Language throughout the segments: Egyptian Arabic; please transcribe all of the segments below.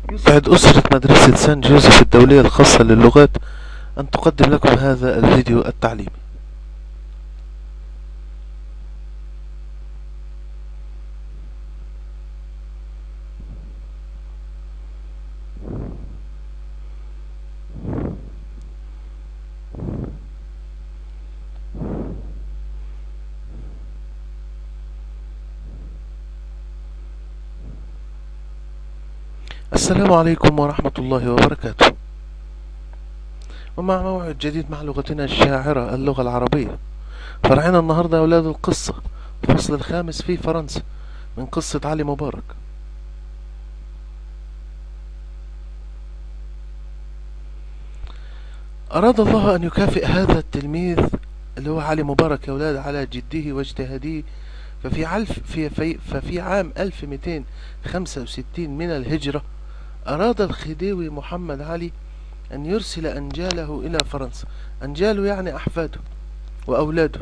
يسعد أسرة مدرسة سان جوزيف الدولية الخاصة للغات أن تقدم لكم هذا الفيديو التعليمي السلام عليكم ورحمة الله وبركاته ومع موعد جديد مع لغتنا الشاعرة اللغة العربية فرعنا النهاردة يا أولاد القصة الفصل الخامس في فرنسا من قصة علي مبارك أراد الله أن يكافئ هذا التلميذ اللي هو علي مبارك يا أولاد على جده واجتهاده ففي, علف في, في ففي عام 1265 من الهجرة أراد الخديوي محمد علي أن يرسل أنجاله إلى فرنسا أنجاله يعني أحفاده وأولاده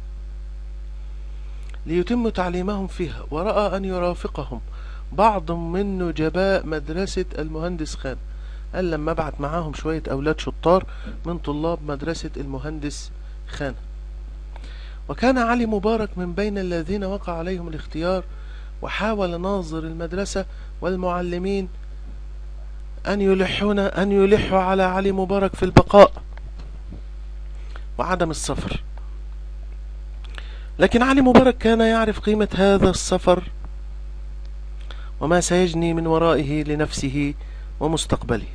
ليتم تعليمهم فيها ورأى أن يرافقهم بعض من نجباء مدرسة المهندس خان قال لما ابعت معاهم شوية أولاد شطار من طلاب مدرسة المهندس خان وكان علي مبارك من بين الذين وقع عليهم الاختيار وحاول ناظر المدرسة والمعلمين أن يلحون أن يلحوا على علي مبارك في البقاء وعدم السفر لكن علي مبارك كان يعرف قيمة هذا السفر وما سيجني من ورائه لنفسه ومستقبله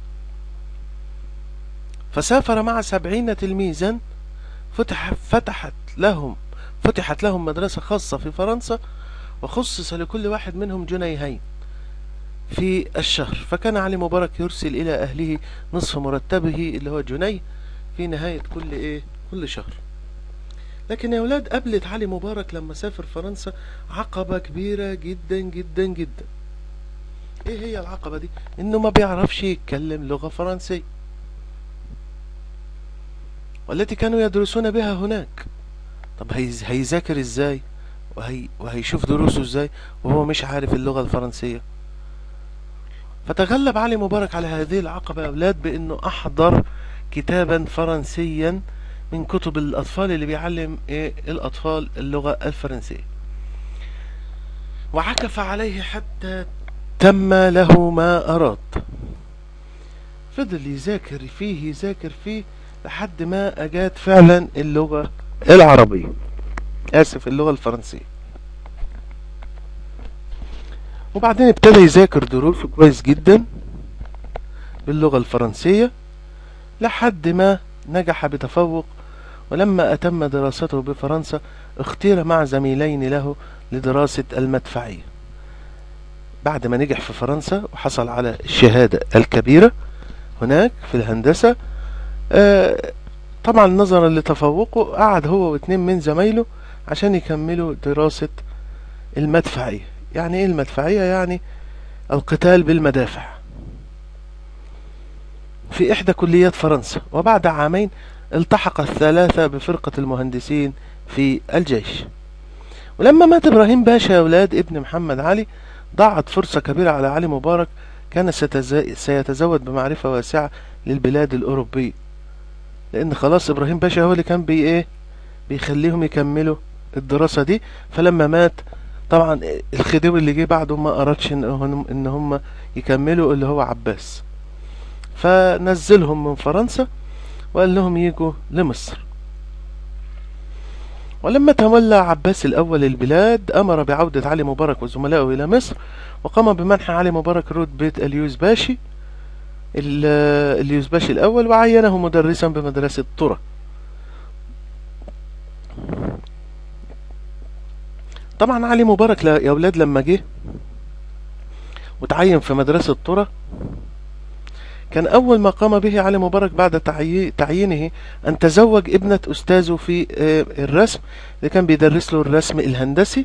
فسافر مع سبعين تلميذا فتح فتحت لهم فتحت لهم مدرسة خاصة في فرنسا وخصص لكل واحد منهم جنيهين في الشهر فكان علي مبارك يرسل إلى أهله نصف مرتبه اللي هو جنيه في نهاية كل إيه كل شهر لكن يا أولاد قابلت علي مبارك لما سافر فرنسا عقبة كبيرة جدا جدا جدا إيه هي العقبة دي؟ إنه ما بيعرفش يتكلم لغة فرنسية والتي كانوا يدرسون بها هناك طب هيذاكر ازاي وهي وهيشوف دروسه ازاي وهو مش عارف اللغة الفرنسية فتغلب علي مبارك على هذه العقبة يا أولاد بأنه أحضر كتابا فرنسيا من كتب الأطفال اللي بيعلم إيه الأطفال اللغة الفرنسية وعكف عليه حتى تم له ما أراد فضل يذاكر فيه يذاكر فيه لحد ما أجاد فعلا اللغة العربية آسف اللغة الفرنسية وبعدين ابتدى يذاكر دروسه كويس جدا باللغة الفرنسية لحد ما نجح بتفوق ولما أتم دراسته بفرنسا اختير مع زميلين له لدراسة المدفعية بعد ما نجح في فرنسا وحصل على الشهادة الكبيرة هناك في الهندسة آه طبعا نظرا لتفوقه قعد هو واثنين من زمايله عشان يكملوا دراسة المدفعية يعني ايه المدفعية يعني القتال بالمدافع في إحدى كليات فرنسا وبعد عامين التحق الثلاثة بفرقة المهندسين في الجيش ولما مات إبراهيم باشا يا أولاد ابن محمد علي ضاعت فرصة كبيرة على علي مبارك كان سيتزود بمعرفة واسعة للبلاد الأوروبية لأن خلاص إبراهيم باشا هو اللي كان بي إيه بيخليهم يكملوا الدراسة دي فلما مات طبعا الخديوي اللي جه بعده ما أردش إن, إن هم يكملوا اللي هو عباس فنزلهم من فرنسا وقال لهم يجوا لمصر ولما تولى عباس الأول البلاد أمر بعودة علي مبارك وزملائه إلى مصر وقام بمنح علي مبارك رتبة اليوز باشي اليوز باشي الأول وعينه مدرسا بمدرسة طرة طبعا علي مبارك يا أولاد لما جه وتعين في مدرسة طرة كان أول ما قام به علي مبارك بعد تعيينه أن تزوج ابنة أستاذه في الرسم اللي كان بيدرس له الرسم الهندسي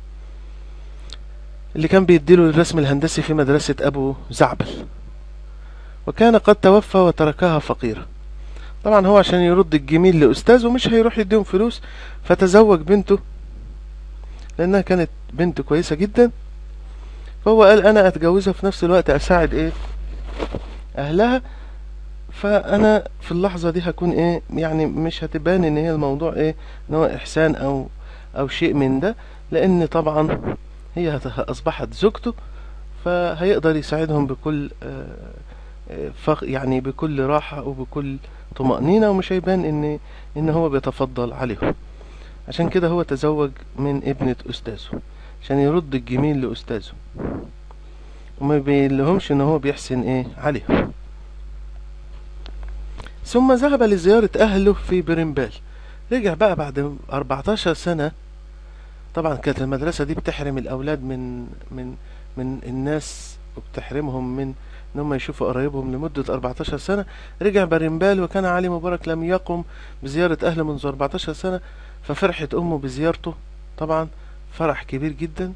اللي كان بيديله الرسم الهندسي في مدرسة أبو زعبل وكان قد توفى وتركها فقيرة طبعا هو عشان يرد الجميل لأستاذه مش هيروح يديهم فلوس فتزوج بنته لأنها كانت بنت كويسة جدا فهو قال انا اتجوزها في نفس الوقت اساعد ايه اهلها فانا في اللحظة دي هكون ايه يعني مش هتبان ان هي الموضوع ايه ان هو احسان او او شيء من ده لان طبعا هي هت- اصبحت زوجته فهيقدر يساعدهم بكل آه، آه، فق- يعني بكل راحة وبكل طمأنينة ومش هيبان ان ان هو بيتفضل عليهم عشان كده هو تزوج من ابنة استاذه عشان يرد الجميل لاستاذه وما بيلهمش ان هو بيحسن ايه عليهم ثم ذهب لزيارة اهله في برنبال رجع بقى بعد 14 سنة طبعا كانت المدرسة دي بتحرم الأولاد من من من الناس وبتحرمهم من إن هم يشوفوا قرايبهم لمدة 14 سنة رجع برنبال وكان علي مبارك لم يقم بزيارة أهله منذ 14 سنة ففرحت أمه بزيارته طبعا فرح كبير جدا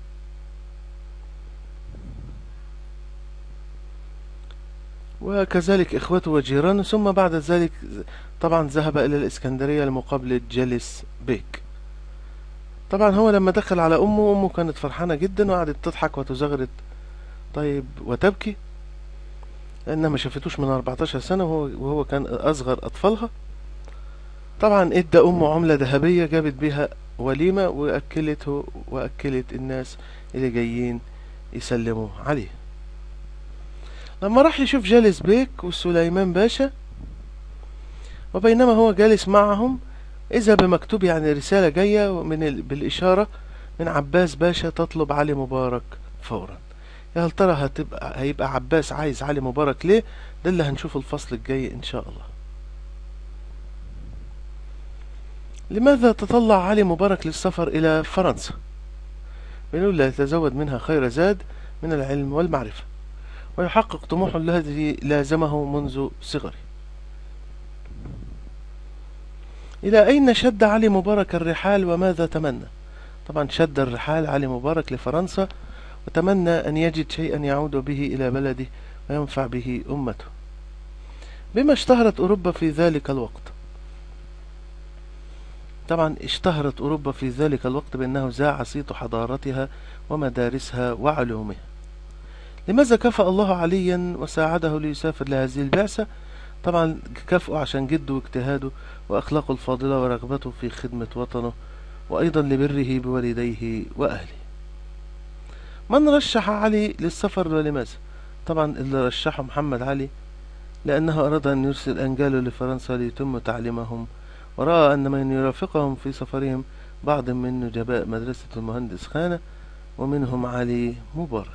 وكذلك إخوته وجيرانه ثم بعد ذلك طبعا ذهب إلى الإسكندرية لمقابلة جالس بيك طبعا هو لما دخل على أمه أمه كانت فرحانة جدا وقعدت تضحك وتزغرد طيب وتبكي لأنها ما شافتوش من 14 سنة وهو, وهو كان أصغر أطفالها طبعا ادى أمه عملة ذهبية جابت بيها وليمة وأكلته وأكلت الناس اللي جايين يسلموا عليه لما راح يشوف جالس بيك وسليمان باشا وبينما هو جالس معهم إذا بمكتوب يعني رسالة جاية من ال... بالإشارة من عباس باشا تطلب علي مبارك فورا يا هل ترى هتبقى هيبقى عباس عايز علي مبارك ليه ده اللي هنشوفه الفصل الجاي إن شاء الله لماذا تطلع علي مبارك للسفر إلى فرنسا بنقول لا يتزود منها خير زاد من العلم والمعرفة ويحقق طموحه الذي لازمه منذ صغره إلى أين شد علي مبارك الرحال وماذا تمنى طبعا شد الرحال علي مبارك لفرنسا وتمنى أن يجد شيئا يعود به إلى بلده وينفع به أمته بما اشتهرت أوروبا في ذلك الوقت طبعا اشتهرت أوروبا في ذلك الوقت بأنه ذاع صيت حضارتها ومدارسها وعلومها لماذا كفأ الله عليا وساعده ليسافر لهذه البعثة طبعا كافئه عشان جده واجتهاده وأخلاقه الفاضلة ورغبته في خدمة وطنه وأيضا لبره بوالديه وأهله من رشح علي للسفر ولماذا طبعا اللي رشحه محمد علي لأنه أراد أن يرسل أنجاله لفرنسا ليتم تعليمهم ورأى أن من يرافقهم في سفرهم بعض من نجباء مدرسة المهندس خانة ومنهم علي مبارك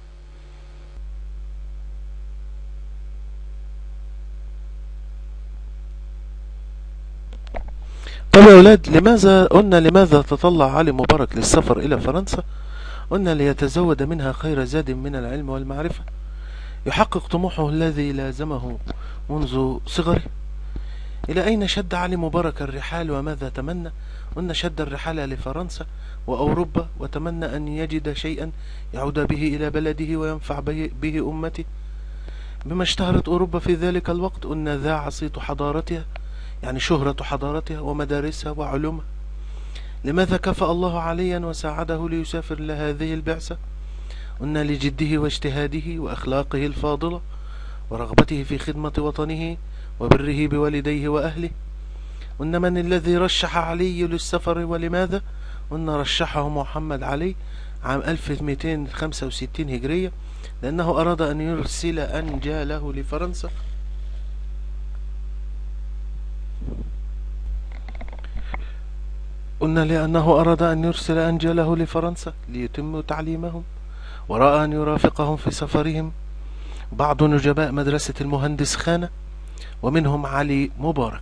طب يا أولاد لماذا قلنا لماذا تطلع علي مبارك للسفر إلى فرنسا قلنا ليتزود منها خير زاد من العلم والمعرفة يحقق طموحه الذي لازمه منذ صغره إلى أين شد علي مبارك الرحال وماذا تمنى قلنا شد الرحال لفرنسا وأوروبا وتمنى أن يجد شيئا يعود به إلى بلده وينفع به, به أمته بما اشتهرت أوروبا في ذلك الوقت قلنا ذاع صيت حضارتها يعني شهرة حضارتها ومدارسها وعلومها لماذا كفأ الله عليا وساعده ليسافر لهذه البعثة قلنا لجده واجتهاده وأخلاقه الفاضلة ورغبته في خدمة وطنه وبره بوالديه وأهله قلنا من الذي رشح علي للسفر ولماذا قلنا رشحه محمد علي عام 1265 هجرية لأنه أراد أن يرسل أنجاله لفرنسا قلنا لأنه أراد أن يرسل أنجاله لفرنسا ليتم تعليمهم ورأى أن يرافقهم في سفرهم بعض نجباء مدرسة المهندس خانة ومنهم علي مبارك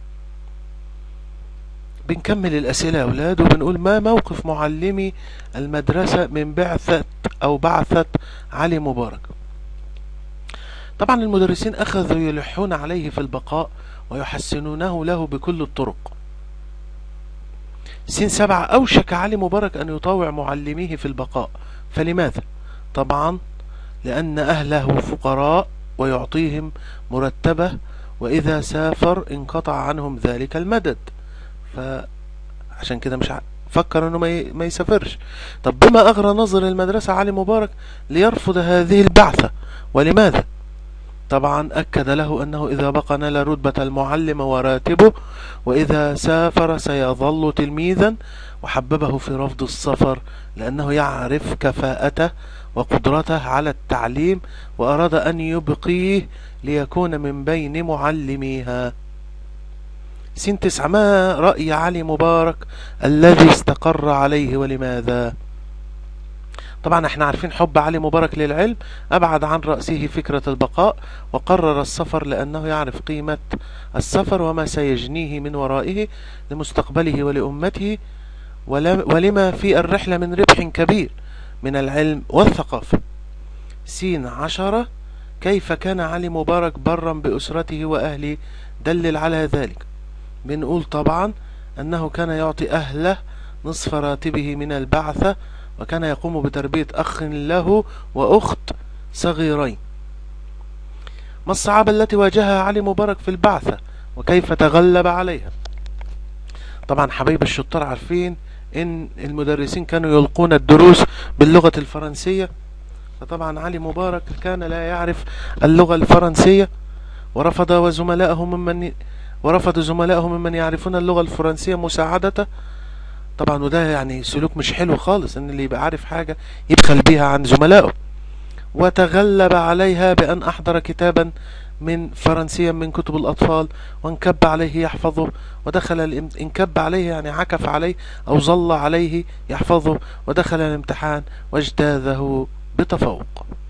بنكمل الأسئلة يا أولاد وبنقول ما موقف معلمي المدرسة من بعثة أو بعثة علي مبارك طبعا المدرسين أخذوا يلحون عليه في البقاء ويحسنونه له بكل الطرق سين سبعة أوشك علي مبارك أن يطاوع معلميه في البقاء فلماذا؟ طبعا لأن أهله فقراء ويعطيهم مرتبة وإذا سافر انقطع عنهم ذلك المدد فعشان كده مش ع... فكر انه ما يسافرش طب بما اغرى نظر المدرسة علي مبارك ليرفض هذه البعثة ولماذا طبعا أكد له أنه إذا بقى نال رتبة المعلم وراتبه وإذا سافر سيظل تلميذا وحببه في رفض السفر لأنه يعرف كفاءته وقدرته على التعليم وأراد أن يبقيه ليكون من بين معلميها سين تسعة ما رأي علي مبارك الذي استقر عليه ولماذا طبعا احنا عارفين حب علي مبارك للعلم أبعد عن رأسه فكرة البقاء وقرر السفر لأنه يعرف قيمة السفر وما سيجنيه من ورائه لمستقبله ولأمته ولما في الرحلة من ربح كبير من العلم والثقافة سين عشرة كيف كان علي مبارك برا بأسرته وأهله دلل على ذلك بنقول طبعا أنه كان يعطي أهله نصف راتبه من البعثة وكان يقوم بتربية أخ له وأخت صغيرين ما الصعاب التي واجهها علي مبارك في البعثة وكيف تغلب عليها طبعا حبايب الشطار عارفين ان المدرسين كانوا يلقون الدروس باللغة الفرنسية فطبعا علي مبارك كان لا يعرف اللغة الفرنسية ورفض وزملائه ممن ورفض زملائه ممن يعرفون اللغة الفرنسية مساعدته طبعا وده يعني سلوك مش حلو خالص ان اللي يبقى عارف حاجة يبخل بيها عن زملائه وتغلب عليها بأن أحضر كتابا من فرنسيا من كتب الأطفال وانكب عليه يحفظه ودخل انكب عليه يعني عكف عليه أو ظل عليه يحفظه ودخل الامتحان واجتاذه بتفوق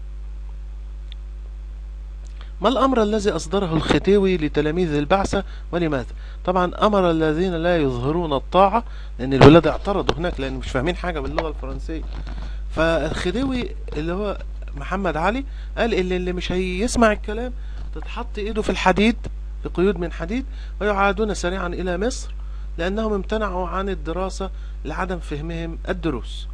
ما الأمر الذي أصدره الختيوي لتلاميذ البعثة ولماذا طبعا أمر الذين لا يظهرون الطاعة لأن الولاد اعترضوا هناك لأن مش فاهمين حاجة باللغة الفرنسية فالخديوي اللي هو محمد علي قال اللي, اللي مش هيسمع الكلام تتحط ايده في الحديد في قيود من حديد ويعادون سريعا إلى مصر لأنهم امتنعوا عن الدراسة لعدم فهمهم الدروس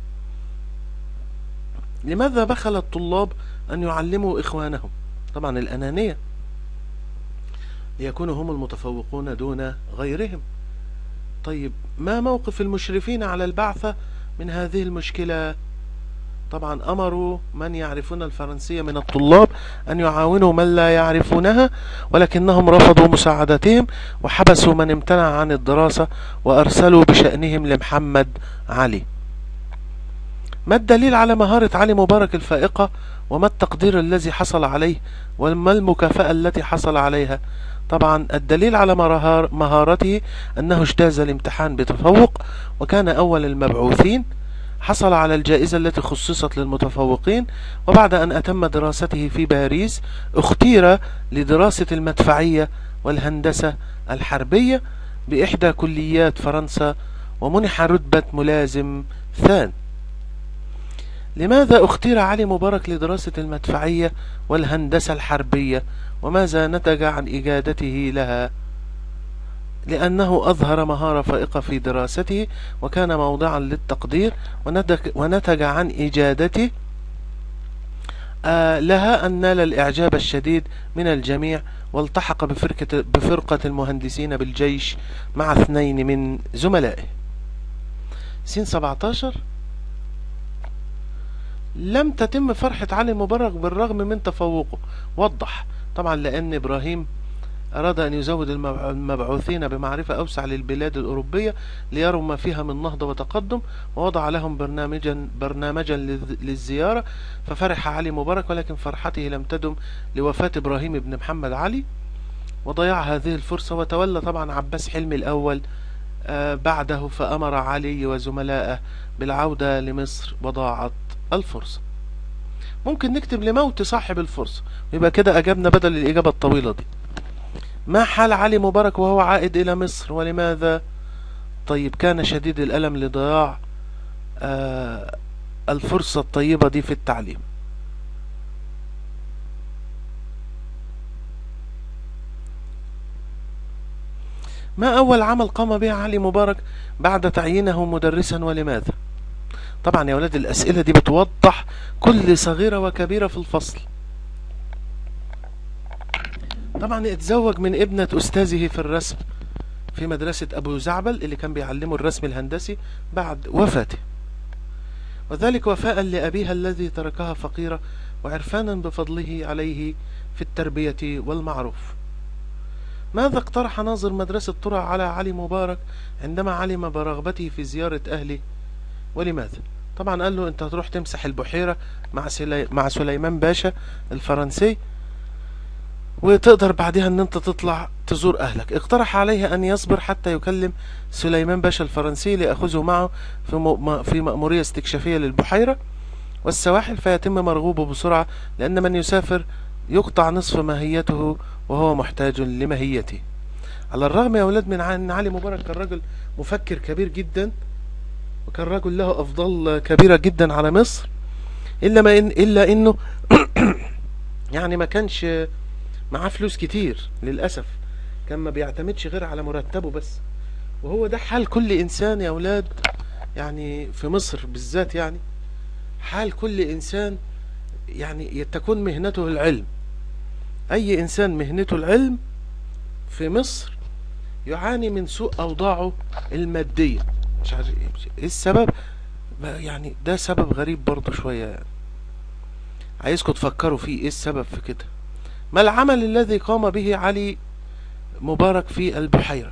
لماذا بخل الطلاب أن يعلموا إخوانهم طبعا الأنانية ليكونوا هم المتفوقون دون غيرهم طيب ما موقف المشرفين على البعثة من هذه المشكلة طبعا أمروا من يعرفون الفرنسية من الطلاب أن يعاونوا من لا يعرفونها ولكنهم رفضوا مساعدتهم وحبسوا من امتنع عن الدراسة وأرسلوا بشأنهم لمحمد علي ما الدليل على مهارة علي مبارك الفائقة وما التقدير الذي حصل عليه وما المكافأة التي حصل عليها طبعا الدليل على مهارته أنه اجتاز الامتحان بتفوق وكان أول المبعوثين حصل على الجائزة التي خصصت للمتفوقين وبعد أن أتم دراسته في باريس اختير لدراسة المدفعية والهندسة الحربية بإحدى كليات فرنسا ومنح رتبة ملازم ثان لماذا اختير علي مبارك لدراسة المدفعية والهندسة الحربية وماذا نتج عن إجادته لها لأنه أظهر مهارة فائقة في دراسته وكان موضعا للتقدير ونتج عن إجادته آه، لها أن نال الإعجاب الشديد من الجميع والتحق بفرقة, بفرقة المهندسين بالجيش مع اثنين من زملائه سين 17 لم تتم فرحة علي مبارك بالرغم من تفوقه وضح طبعا لأن إبراهيم أراد أن يزود المبعوثين بمعرفة أوسع للبلاد الأوروبية ليروا ما فيها من نهضة وتقدم ووضع لهم برنامجا, برنامجا للزيارة ففرح علي مبارك ولكن فرحته لم تدم لوفاة إبراهيم بن محمد علي وضيع هذه الفرصة وتولى طبعا عباس حلمي الأول آه، بعده فأمر علي وزملائه بالعودة لمصر وضاعت الفرصة ممكن نكتب لموت صاحب الفرصة يبقى كده أجبنا بدل الإجابة الطويلة دي ما حال علي مبارك وهو عائد إلى مصر ولماذا طيب كان شديد الألم لضياع آه الفرصة الطيبة دي في التعليم ما أول عمل قام به علي مبارك بعد تعيينه مدرسا ولماذا طبعا يا ولاد الأسئلة دي بتوضح كل صغيرة وكبيرة في الفصل طبعا اتزوج من ابنة أستاذه في الرسم في مدرسة أبو زعبل اللي كان بيعلمه الرسم الهندسي بعد وفاته وذلك وفاء لأبيها الذي تركها فقيرة وعرفانا بفضله عليه في التربية والمعروف ماذا اقترح ناظر مدرسة طرع على علي مبارك عندما علم برغبته في زيارة أهله ولماذا طبعا قال له انت هتروح تمسح البحيرة مع, سلي... مع سليمان باشا الفرنسي وتقدر بعدها ان انت تطلع تزور اهلك اقترح عليه ان يصبر حتى يكلم سليمان باشا الفرنسي ليأخذه معه في, م... في مأمورية استكشافية للبحيرة والسواحل فيتم مرغوبه بسرعة لأن من يسافر يقطع نصف ماهيته وهو محتاج لماهيته على الرغم يا أولاد من أن علي مبارك كان رجل مفكر كبير جدا وكان رجل له أفضال كبيرة جدا على مصر إلا, ما إن إلا إنه يعني ما كانش معاه فلوس كتير للأسف كان ما بيعتمدش غير على مرتبه بس وهو ده حال كل إنسان يا أولاد يعني في مصر بالذات يعني حال كل إنسان يعني تكون مهنته العلم أي إنسان مهنته العلم في مصر يعاني من سوء أوضاعه المادية مش عارف ايه السبب يعني ده سبب غريب برضه شوية يعني عايزكم تفكروا فيه ايه السبب في كده ما العمل الذي قام به علي مبارك في البحيرة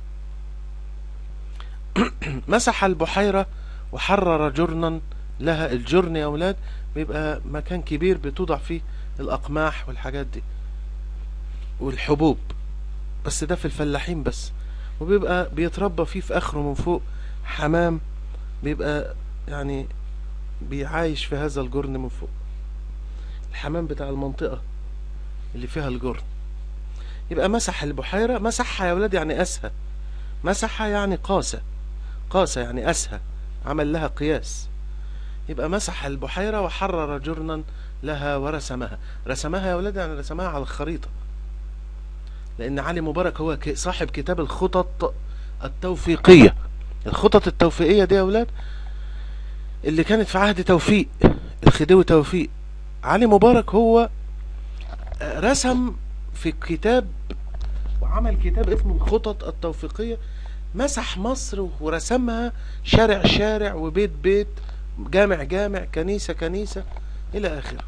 مسح البحيرة وحرر جرنا لها الجرن يا أولاد بيبقى مكان كبير بتوضع فيه الأقماح والحاجات دي والحبوب بس ده في الفلاحين بس وبيبقى بيتربى فيه في آخره من فوق حمام بيبقى يعني بيعايش في هذا الجرن من فوق الحمام بتاع المنطقة اللي فيها الجرن يبقى مسح البحيرة مسحها يا ولاد يعني أسهى مسحها يعني قاسة قاسة يعني أسهى عمل لها قياس يبقى مسح البحيرة وحرر جرنا لها ورسمها رسمها يا ولاد يعني رسمها على الخريطة لأن علي مبارك هو صاحب كتاب الخطط التوفيقية الخطط التوفيقية دي يا ولاد اللي كانت في عهد توفيق الخديوي توفيق علي مبارك هو رسم في كتاب وعمل كتاب اسمه الخطط التوفيقية مسح مصر ورسمها شارع شارع وبيت بيت جامع جامع كنيسة كنيسة إلى آخره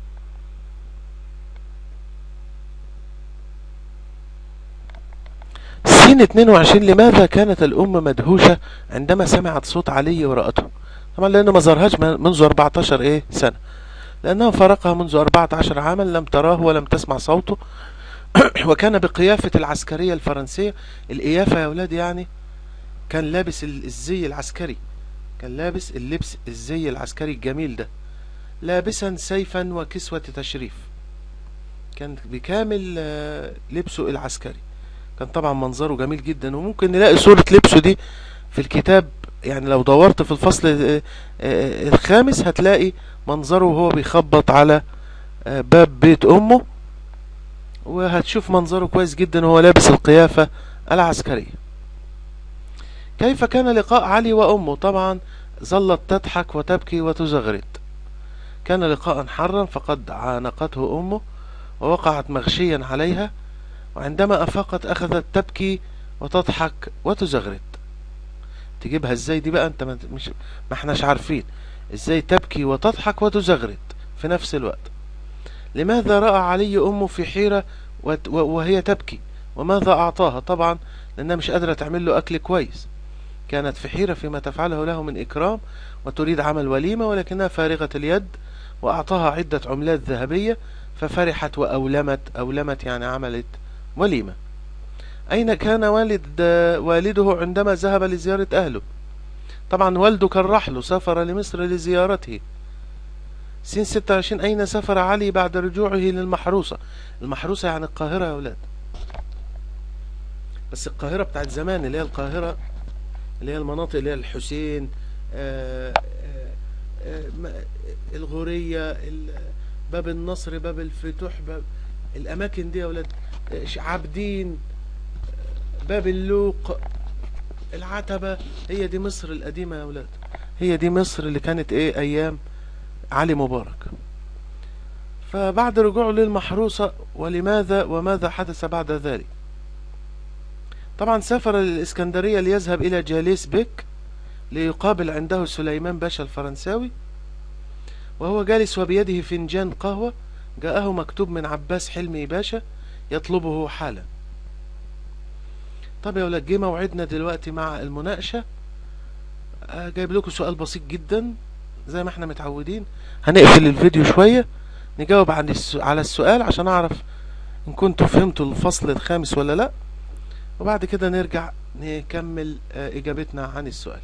سين 22 لماذا كانت الأم مدهوشة عندما سمعت صوت علي ورأته طبعا لأنه ما زارهاش منذ 14 إيه سنة لأنه فرقها منذ 14 عاما لم تراه ولم تسمع صوته وكان بقيافة العسكرية الفرنسية القيافة يا أولاد يعني كان لابس الزي العسكري كان لابس اللبس الزي العسكري الجميل ده لابسا سيفا وكسوة تشريف كان بكامل لبسه العسكري كان طبعا منظره جميل جدا وممكن نلاقي صورة لبسه دي في الكتاب يعني لو دورت في الفصل الخامس هتلاقي منظره وهو بيخبط على باب بيت أمه وهتشوف منظره كويس جدا وهو لابس القيافة العسكرية كيف كان لقاء علي وأمه طبعا ظلت تضحك وتبكي وتزغرد كان لقاء حرا فقد عانقته أمه ووقعت مغشيا عليها وعندما أفاقت أخذت تبكي وتضحك وتزغرد تجيبها ازاي دي بقى انت مش ما احناش عارفين ازاي تبكي وتضحك وتزغرد في نفس الوقت لماذا رأى علي أمه في حيرة وهي تبكي وماذا أعطاها طبعا لأنها مش قادرة تعمل له أكل كويس كانت في حيرة فيما تفعله له من إكرام وتريد عمل وليمة ولكنها فارغة اليد وأعطاها عدة عملات ذهبية ففرحت وأولمت أولمت يعني عملت وليمة أين كان والد والده عندما ذهب لزيارة أهله طبعا والده كان رحله سافر لمصر لزيارته سين 26 أين سافر علي بعد رجوعه للمحروسة المحروسة يعني القاهرة يا أولاد بس القاهرة بتاعت زمان اللي هي القاهرة اللي هي المناطق اللي هي الحسين آآ آآ الغورية باب النصر باب الفتوح باب الأماكن دي يا أولاد عابدين باب اللوق العتبة هي دي مصر القديمة يا أولاد هي دي مصر اللي كانت إيه أيام علي مبارك فبعد رجوعه للمحروسة ولماذا وماذا حدث بعد ذلك طبعا سافر الإسكندرية ليذهب إلى جاليس بيك ليقابل عنده سليمان باشا الفرنساوي وهو جالس وبيده فنجان قهوة جاءه مكتوب من عباس حلمي باشا يطلبه حالا طب يا ولاد جه موعدنا دلوقتي مع المناقشة آه، جايب لكم سؤال بسيط جدا زي ما احنا متعودين هنقفل الفيديو شوية نجاوب عن الس... على السؤال عشان اعرف ان كنتوا فهمتوا الفصل الخامس ولا لا وبعد كده نرجع نكمل آه، اجابتنا عن السؤال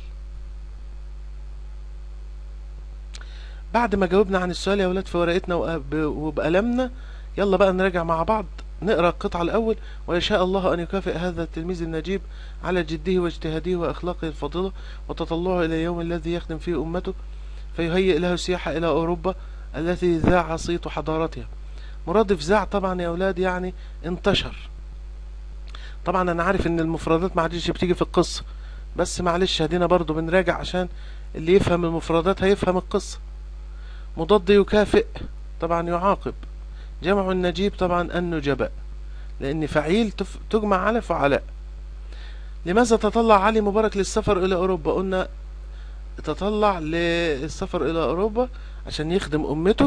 بعد ما جاوبنا عن السؤال يا ولاد في ورقتنا وب- وبقلمنا يلا بقى نراجع مع بعض نقرا القطعة الأول ويشاء الله أن يكافئ هذا التلميذ النجيب على جده واجتهاده وأخلاقه الفاضلة وتطلعه إلى اليوم الذي يخدم فيه أمته فيهيئ له السياحة إلى أوروبا التي ذاع صيت حضارتها مرادف ذاع طبعا يا أولاد يعني انتشر طبعا أنا عارف إن المفردات ما عادش بتيجي في القصة بس معلش هدينا برضو بنراجع عشان اللي يفهم المفردات هيفهم القصة مضاد يكافئ طبعا يعاقب جمع النجيب طبعا النجباء لأن فعيل تف- تجمع على فعلاء لماذا تطلع علي مبارك للسفر إلى أوروبا قلنا تطلع للسفر إلى أوروبا عشان يخدم أمته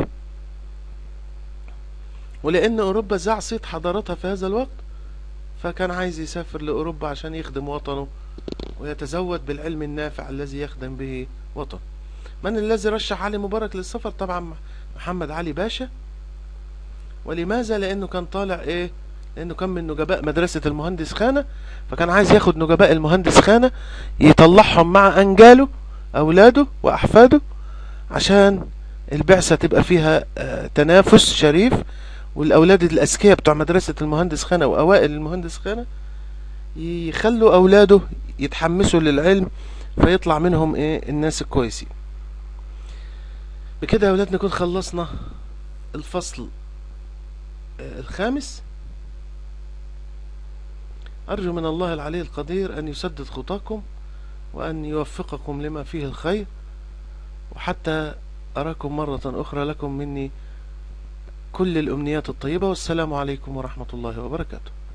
ولأن أوروبا ذاع صيت حضارتها في هذا الوقت فكان عايز يسافر لأوروبا عشان يخدم وطنه ويتزود بالعلم النافع الذي يخدم به وطنه من الذي رشح علي مبارك للسفر طبعا محمد علي باشا ولماذا لأنه كان طالع إيه لأنه كان من نجباء مدرسة المهندس خانة فكان عايز ياخد نجباء المهندس خانة يطلعهم مع أنجاله أولاده وأحفاده عشان البعثة تبقى فيها آه، تنافس شريف والأولاد الأذكياء بتوع مدرسة المهندس خانة وأوائل المهندس خانة يخلوا أولاده يتحمسوا للعلم فيطلع منهم إيه الناس الكويسين بكده يا أولاد نكون خلصنا الفصل آه، الخامس أرجو من الله العلي القدير أن يسدد خطاكم وأن يوفقكم لما فيه الخير وحتى أراكم مرة أخرى لكم مني كل الأمنيات الطيبة والسلام عليكم ورحمة الله وبركاته